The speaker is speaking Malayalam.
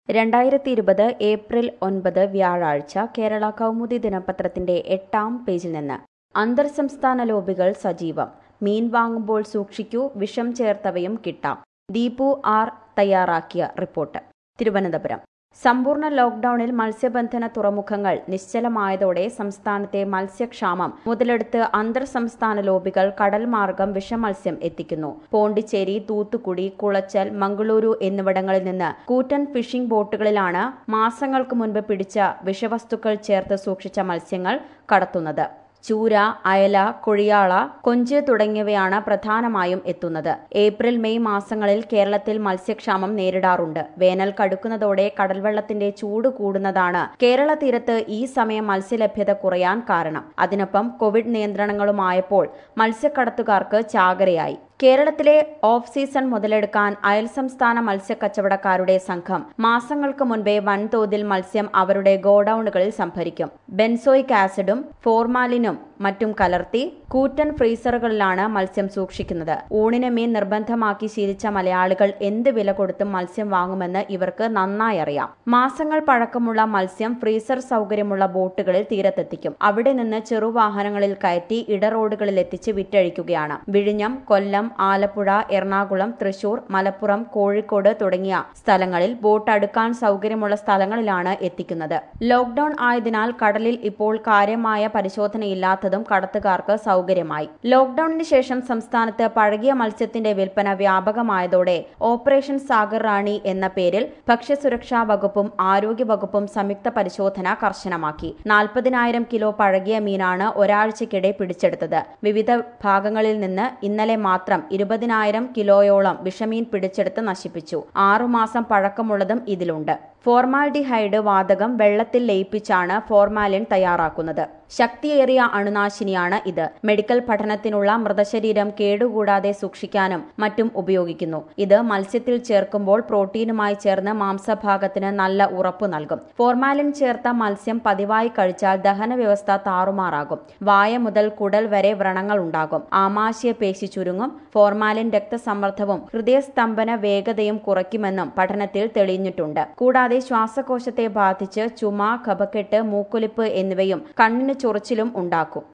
രണ്ടായിരത്തി ഇരുപത് ഏപ്രിൽ ഒൻപത് വ്യാഴാഴ്ച കേരള കൗമുദി ദിനപത്രത്തിന്റെ എട്ടാം പേജിൽ നിന്ന് അന്തർ സംസ്ഥാന ലോബികൾ സജീവം മീൻ വാങ്ങുമ്പോൾ സൂക്ഷിക്കൂ വിഷം ചേർത്തവയും കിട്ടാം ദീപു ആർ തയ്യാറാക്കിയ റിപ്പോർട്ട് തിരുവനന്തപുരം സമ്പൂർണ്ണ ലോക്ഡൌണിൽ മത്സ്യബന്ധന തുറമുഖങ്ങൾ നിശ്ചലമായതോടെ സംസ്ഥാനത്തെ മത്സ്യക്ഷാമം മുതലെടുത്ത് അന്തർ സംസ്ഥാന ലോബികൾ കടൽ മാർഗം വിഷമത്സ്യം എത്തിക്കുന്നു പോണ്ടിച്ചേരി തൂത്തുക്കുടി കുളച്ചൽ മംഗളൂരു എന്നിവിടങ്ങളിൽ നിന്ന് കൂറ്റൻ ഫിഷിംഗ് ബോട്ടുകളിലാണ് മാസങ്ങൾക്ക് മുൻപ് പിടിച്ച വിഷവസ്തുക്കൾ ചേർത്ത് സൂക്ഷിച്ച മത്സ്യങ്ങൾ കടത്തുന്നത് ചൂര അയല കൊഴിയാള കൊഞ്ച് തുടങ്ങിയവയാണ് പ്രധാനമായും എത്തുന്നത് ഏപ്രിൽ മെയ് മാസങ്ങളിൽ കേരളത്തിൽ മത്സ്യക്ഷാമം നേരിടാറുണ്ട് വേനൽ കടുക്കുന്നതോടെ കടൽവെള്ളത്തിന്റെ ചൂട് കൂടുന്നതാണ് കേരള തീരത്ത് ഈ സമയം മത്സ്യലഭ്യത കുറയാൻ കാരണം അതിനൊപ്പം കോവിഡ് നിയന്ത്രണങ്ങളുമായപ്പോൾ മത്സ്യക്കടത്തുകാർക്ക് ചാകരയായി കേരളത്തിലെ ഓഫ് സീസൺ മുതലെടുക്കാൻ അയൽ സംസ്ഥാന മത്സ്യക്കച്ചവടക്കാരുടെ സംഘം മാസങ്ങൾക്ക് മുൻപേ വൻതോതിൽ മത്സ്യം അവരുടെ ഗോഡൌണുകളിൽ സംഭരിക്കും ബെൻസോയിക് ആസിഡും ഫോർമാലിനും മറ്റും കലർത്തി കൂറ്റൻ ഫ്രീസറുകളിലാണ് മത്സ്യം സൂക്ഷിക്കുന്നത് ഊണിന് മീൻ നിർബന്ധമാക്കി ശീലിച്ച മലയാളികൾ എന്ത് വില കൊടുത്തും മത്സ്യം വാങ്ങുമെന്ന് ഇവർക്ക് നന്നായി അറിയാം മാസങ്ങൾ പഴക്കമുള്ള മത്സ്യം ഫ്രീസർ സൗകര്യമുള്ള ബോട്ടുകളിൽ തീരത്തെത്തിക്കും അവിടെ നിന്ന് ചെറുവാഹനങ്ങളിൽ കയറ്റി ഇടറോഡുകളിൽ എത്തിച്ച് വിറ്റഴിക്കുകയാണ് വിഴിഞ്ഞം കൊല്ലം ആലപ്പുഴ എറണാകുളം തൃശൂർ മലപ്പുറം കോഴിക്കോട് തുടങ്ങിയ സ്ഥലങ്ങളിൽ ബോട്ട് അടുക്കാൻ സൗകര്യമുള്ള സ്ഥലങ്ങളിലാണ് എത്തിക്കുന്നത് ലോക്ഡൌൺ ആയതിനാൽ കടലിൽ ഇപ്പോൾ കാര്യമായ പരിശോധനയില്ലാത്തതും കടത്തുകാർക്ക് സൗകര്യമായി ലോക്ഡൌണിന് ശേഷം സംസ്ഥാനത്ത് പഴകിയ മത്സ്യത്തിന്റെ വിൽപ്പന വ്യാപകമായതോടെ ഓപ്പറേഷൻ സാഗർ റാണി എന്ന പേരിൽ ഭക്ഷ്യസുരക്ഷാ വകുപ്പും ആരോഗ്യ വകുപ്പും സംയുക്ത പരിശോധന കർശനമാക്കി നാൽപ്പതിനായിരം കിലോ പഴകിയ മീനാണ് ഒരാഴ്ചക്കിടെ പിടിച്ചെടുത്തത് വിവിധ ഭാഗങ്ങളിൽ നിന്ന് ഇന്നലെ മാത്രം ഇരുപതിനായിരം കിലോയോളം വിഷമീൻ പിടിച്ചെടുത്ത് നശിപ്പിച്ചു ആറുമാസം പഴക്കമുള്ളതും ഇതിലുണ്ട് ഫോർമാൽഡിഹൈഡ് വാതകം വെള്ളത്തിൽ ലയിപ്പിച്ചാണ് ഫോർമാലിൻ തയ്യാറാക്കുന്നത് ശക്തിയേറിയ അണുനാശിനിയാണ് ഇത് മെഡിക്കൽ പഠനത്തിനുള്ള മൃതശരീരം കേടുകൂടാതെ സൂക്ഷിക്കാനും മറ്റും ഉപയോഗിക്കുന്നു ഇത് മത്സ്യത്തിൽ ചേർക്കുമ്പോൾ പ്രോട്ടീനുമായി ചേർന്ന് മാംസഭാഗത്തിന് നല്ല ഉറപ്പ് നൽകും ഫോർമാലിൻ ചേർത്ത മത്സ്യം പതിവായി കഴിച്ചാൽ ദഹന വ്യവസ്ഥ താറുമാറാകും വായ മുതൽ കുടൽ വരെ വ്രണങ്ങൾ ഉണ്ടാകും ആമാശയ പേശി ചുരുങ്ങും ഫോർമാലിൻ രക്തസമ്മർദ്ദവും ഹൃദയസ്തംഭന വേഗതയും കുറയ്ക്കുമെന്നും പഠനത്തിൽ തെളിഞ്ഞിട്ടുണ്ട് കൂടാതെ ശ്വാസകോശത്തെ ബാധിച്ച് ചുമ കഫക്കെട്ട് മൂക്കൊലിപ്പ് എന്നിവയും കണ്ണിന് ചൊറിച്ചിലും ഉണ്ടാക്കും